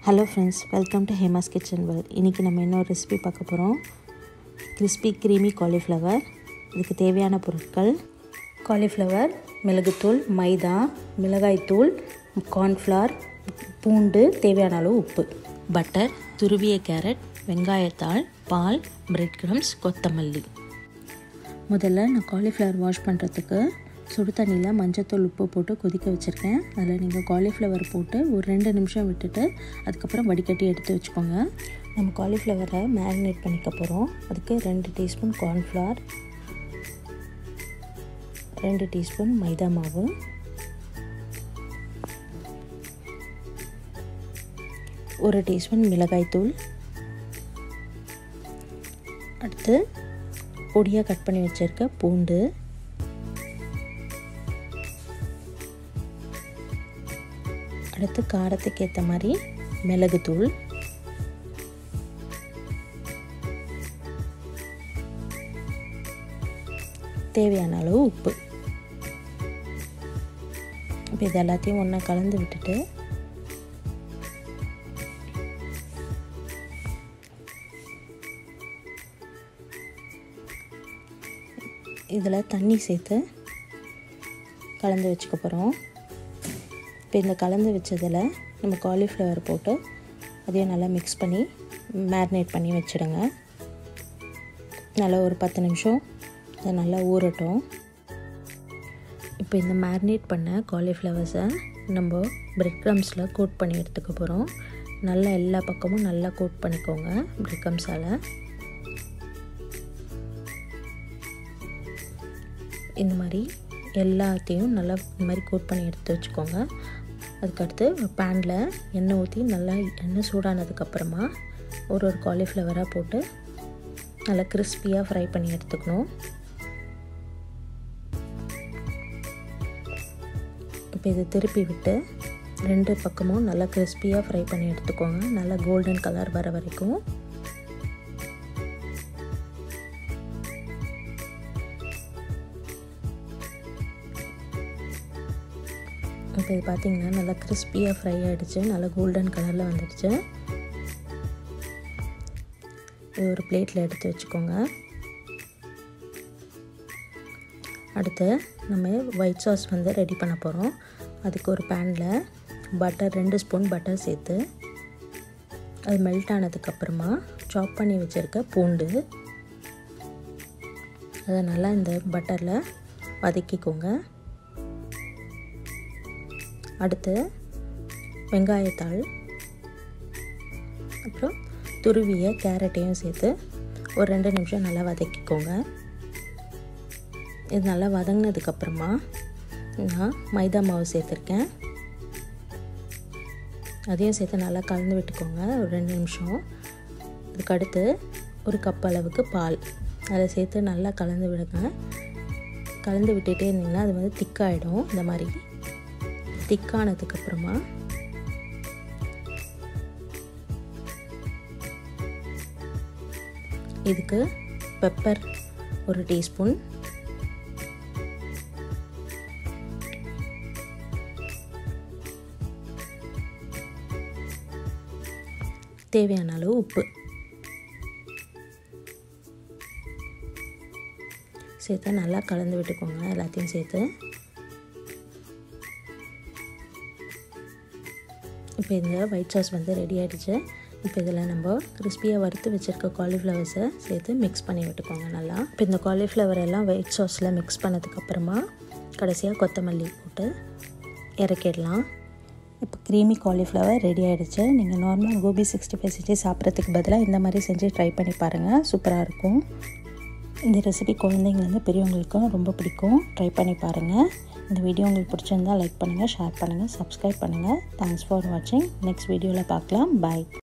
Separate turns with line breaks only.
hello friends welcome to Hema's kitchen world இன்றைக்கி நம்ம இன்னொரு ரெசிபி பார்க்க போகிறோம் கிறிஸ்பி க்ரீமி காலிஃப்ளவர் இதுக்கு தேவையான பொருட்கள் காலிஃப்ளவர் மிளகுத்தூள் மைதா மிளகாய்த்தூள் கார்ன்ஃப்ளவர் பூண்டு தேவையான அளவு உப்பு பட்டர் துருவிய கேரட் வெங்காயத்தாள் பால் பிரெட் க்ரம்ஸ் கொத்தமல்லி முதல்ல நான் காலிஃப்ளவர் வாஷ் பண்ணுறதுக்கு சுடு தண்ணியில் மஞ்சத்தூள் உப்பு போட்டு கொதிக்க வச்சுருக்கேன் அதில் நீங்கள் காலிஃப்ளவர் போட்டு ஒரு ரெண்டு நிமிஷம் விட்டுட்டு அதுக்கப்புறம் வடிகட்டி எடுத்து வச்சுக்கோங்க நம்ம காலிஃப்ளவரை மேரினேட் பண்ணிக்க போகிறோம் அதுக்கு ரெண்டு டீஸ்பூன் கார்ன்ஃப்ளவர் ரெண்டு டீஸ்பூன் மைதா மாவு ஒரு டீஸ்பூன் மிளகாய்த்தூள் அடுத்து பொடியாக கட் பண்ணி வச்சுருக்க பூண்டு அடுத்து காரத்துக்கு ஏற்ற மாதிரி மிளகுத்தூள் தேவையான அளவு உப்பு இப்போ இது எல்லாத்தையும் ஒன்றா கலந்து விட்டுட்டு இதில் தண்ணி சேர்த்து கலந்து வச்சுக்க போகிறோம் இப்போ இந்த கலந்து வச்சதில் நம்ம காலிஃப்ளவர் போட்டு அதையும் நல்லா மிக்ஸ் பண்ணி மேரினேட் பண்ணி வச்சுடுங்க நல்லா ஒரு பத்து நிமிஷம் அதை நல்லா ஊறட்டும் இப்போ இந்த மேரினேட் பண்ண காலிஃப்ளவர்ஸை நம்ம பிரெட் க்ரம்ஸில் கோட் பண்ணி எடுத்துக்க போகிறோம் நல்லா எல்லா பக்கமும் நல்லா கோட் பண்ணிக்கோங்க பிரெட் க்ரம்ஸால் இந்த மாதிரி எல்லாத்தையும் நல்லா இந்த மாதிரி கோட் பண்ணி எடுத்து வச்சுக்கோங்க அதுக்கடுத்து ஒரு பேனில் எண்ணெய் ஊற்றி நல்லா எண்ணெய் சூடானதுக்கப்புறமா ஒரு ஒரு காலிஃப்ளவராக போட்டு நல்லா கிறிஸ்பியாக ஃப்ரை பண்ணி எடுத்துக்கணும் இப்போ இதை திருப்பி விட்டு ரெண்டு பக்கமும் நல்லா கிறிஸ்பியாக ஃப்ரை பண்ணி எடுத்துக்கோங்க நல்லா கோல்டன் கலர் வர வரைக்கும் இப்போ இது பார்த்திங்கன்னா நல்லா கிறிஸ்பியாக ஃப்ரை ஆகிடுச்சு நல்லா கோல்டன் கலரில் வந்துடுச்சு இது ஒரு பிளேட்டில் எடுத்து வச்சுக்கோங்க அடுத்து நம்ம ஒயிட் சாஸ் வந்து ரெடி பண்ண போகிறோம் அதுக்கு ஒரு பேனில் பட்டர் ரெண்டு ஸ்பூன் பட்டர் சேர்த்து அது மெல்ட் ஆனதுக்கப்புறமா சாப் பண்ணி வச்சுருக்க பூண்டு அதை நல்லா இந்த பட்டரில் வதக்கிக்கோங்க அடுத்து வெங்காயத்தாள் அப்புறம் துருவிய கேரட்டையும் சேர்த்து ஒரு ரெண்டு நிமிஷம் நல்லா வதக்கிக்கோங்க இது நல்லா வதங்கினதுக்கப்புறமா நான் மைதா மாவு சேர்த்துருக்கேன் அதையும் சேர்த்து நல்லா கலந்து விட்டுக்கோங்க ஒரு ரெண்டு நிமிஷம் அதுக்கு அடுத்து ஒரு கப் அளவுக்கு பால் அதை சேர்த்து நல்லா கலந்து விடுங்க கலந்து விட்டுகிட்டே இருந்தீங்கன்னா அது வந்து திக்காகிடும் இந்த மாதிரி திக்கானதுக்கப்புறமா இதுக்கு பெப்பர் ஒரு டீஸ்பூன் தேவையான அளவு உப்பு சேர்த்து நல்லா கலந்து விட்டுக்கோங்க எல்லாத்தையும் சேர்த்து இப்போ இந்த ஒயிட் சாஸ் வந்து ரெடி ஆகிடுச்சு இப்போ இதில் நம்ம கிறிஸ்பியாக வறுத்து வச்சுருக்க காலிஃப்ளவர்ஸை சேர்த்து மிக்ஸ் பண்ணி விட்டுக்கோங்க நல்லா இப்போ இந்த காலிஃப்ளவர் எல்லாம் ஒயிட் சாஸில் மிக்ஸ் பண்ணதுக்கப்புறமா கடைசியாக கொத்தமல்லி போட்டு இறக்கிடலாம் இப்போ க்ரீமி காலிஃப்ளவர் ரெடி ஆகிடுச்சு நீங்கள் நார்மல் கோபி சிக்ஸ்டி ஃபைவ் செஞ்சு சாப்பிட்றதுக்கு பதிலாக இந்த மாதிரி செஞ்சு ட்ரை பண்ணி பாருங்கள் சூப்பராக இருக்கும் இந்த ரெசிபி குழந்தைங்கலேருந்து பெரியவங்களுக்கும் ரொம்ப பிடிக்கும் ட்ரை பண்ணி பாருங்கள் இந்த வீடியோ உங்களுக்கு பிடிச்சிருந்தால் லைக் பண்ணுங்கள் ஷேர் பண்ணுங்கள் சப்ஸ்கிரைப் பண்ணுங்கள் தேங்க்ஸ் ஃபார் வாட்சிங் நெக்ஸ்ட் வீடியோவில் பார்க்கலாம் பாய்